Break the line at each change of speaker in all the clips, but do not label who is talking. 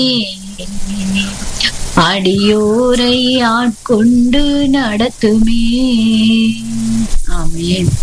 அடியோரை ஆட்கொண்டு நடத்துமே ஆமேன்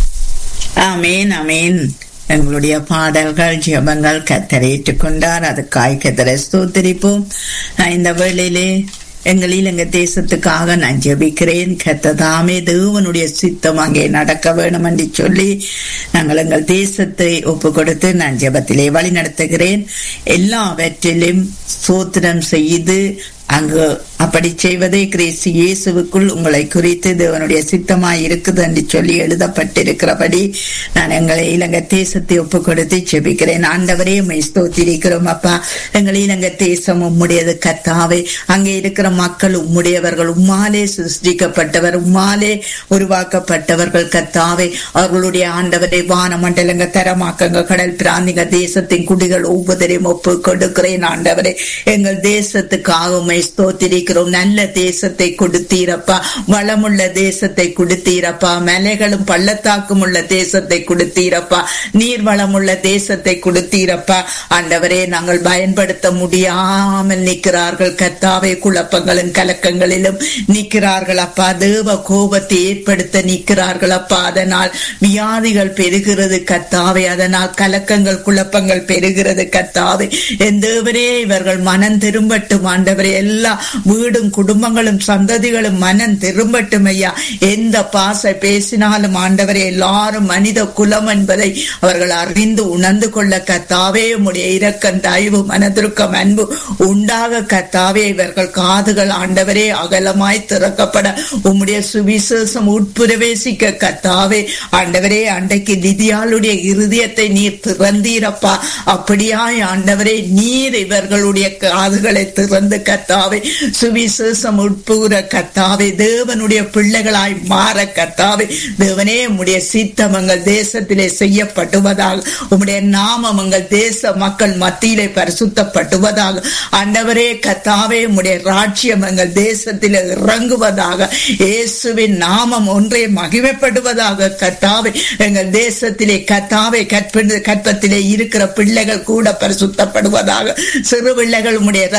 ஆமேன் ஆமேன் எங்களுடைய பாடல்கள் ஜெபங்கள் கத்தரை ஏற்றுக்கொண்டார் அதுக்காய் கத்தரை ஸ்தோத்திரிப்போம் நான் இந்த வேளையிலே எங்களில் எங்க தேசத்துக்காக நான் ஜெபிக்கிறேன் கத்ததாமே தேவனுடைய சித்தம் அங்கே நடக்க வேணும் என்று சொல்லி நாங்கள் எங்கள் தேசத்தை ஒப்பு கொடுத்து நான் ஜெபத்திலே வழி நடத்துகிறேன் எல்லாவற்றிலும் சோத்திரம் செய்து அங்கு அப்படி செய்வதே கிறிஸ்து இயேசுவுக்குள் உங்களை குறித்து தேவனுடைய சித்தமாய் இருக்குது என்று சொல்லி எழுதப்பட்டிருக்கிறபடி நான் எங்களை இலங்கை தேசத்தை ஒப்பு கொடுத்து செபிக்கிறேன் ஆண்டவரே உண்மை ஸ்தோத்திரிக்கிறோம் அப்பா எங்கள் இலங்கை தேசம் உம்முடையது கத்தாவே அங்கே இருக்கிற மக்கள் உம்முடையவர்கள் உம்மாலே சிருஷ்டிக்கப்பட்டவர் உம்மாலே உருவாக்கப்பட்டவர்கள் கத்தாவே அவர்களுடைய ஆண்டவரை வான மண்டலங்க தரமாக்கங்க கடல் பிராந்திக தேசத்தின் குடிகள் ஒவ்வொருவரையும் ஒப்பு கொடுக்கிறேன் ஆண்டவரே எங்கள் தேசத்துக்காக உண்மை ஸ்தோத்திரிக்கிறோம் நல்ல தேசத்தை கொடுத்தீரப்பா வளமுள்ள தேசத்தை கொடுத்தீரப்பா மலைகளும் பள்ளத்தாக்கும் உள்ள தேசத்தை கொடுத்தீரப்பா நீர் வளமுள்ள தேசத்தை கொடுத்தீரப்பா ஆண்டவரே நாங்கள் பயன்படுத்த முடியாமல் நிற்கிறார்கள் கத்தாவே குழப்பங்களும் கலக்கங்களிலும் நிற்கிறார்கள் அப்பா தேவ கோபத்தை ஏற்படுத்த நிற்கிறார்கள் அப்பா அதனால் வியாதிகள் பெருகிறது கத்தாவே அதனால் கலக்கங்கள் குழப்பங்கள் பெருகிறது கத்தாவே என் தேவரே இவர்கள் மனம் திரும்பட்டும் ஆண்டவரே எல்லா வீடும் குடும்பங்களும் சந்ததிகளும் மனம் திரும்பட்டும் ஐயா எந்த பாச பேசினாலும் ஆண்டவரே எல்லாரும் மனித குலம் என்பதை அவர்கள் அறிந்து உணர்ந்து கொள்ள கத்தாவே உம்முடைய இரக்கம் தயவு மனதிருக்கம் அன்பு உண்டாக கத்தாவே இவர்கள் காதுகள் ஆண்டவரே அகலமாய் திறக்கப்பட உம்முடைய சுவிசேஷம் உட்பிரவேசிக்க கத்தாவே ஆண்டவரே அன்றைக்கு திதியாளுடைய இருதயத்தை நீர் திறந்தீரப்பா அப்படியாய் ஆண்டவரே நீர் இவர்களுடைய காதுகளை திறந்து கத்தாவே சுவிசேஷம் உட்புற கத்தாவே தேவனுடைய பிள்ளைகளாய் மாற கத்தாவே தேவனே உம்முடைய சித்தம் எங்கள் தேசத்திலே செய்யப்படுவதாக உம்முடைய நாமம் எங்கள் தேச மக்கள் மத்தியிலே பரிசுத்தப்படுவதாக ஆண்டவரே கத்தாவே உம்முடைய ராட்சியம் எங்கள் தேசத்திலே இறங்குவதாக இயேசுவின் நாமம் ஒன்றே மகிமைப்படுவதாக கத்தாவே எங்கள் தேசத்திலே கத்தாவே கற்ப கற்பத்திலே இருக்கிற பிள்ளைகள் கூட பரிசுத்தப்படுவதாக சிறு பிள்ளைகள் உம்முடைய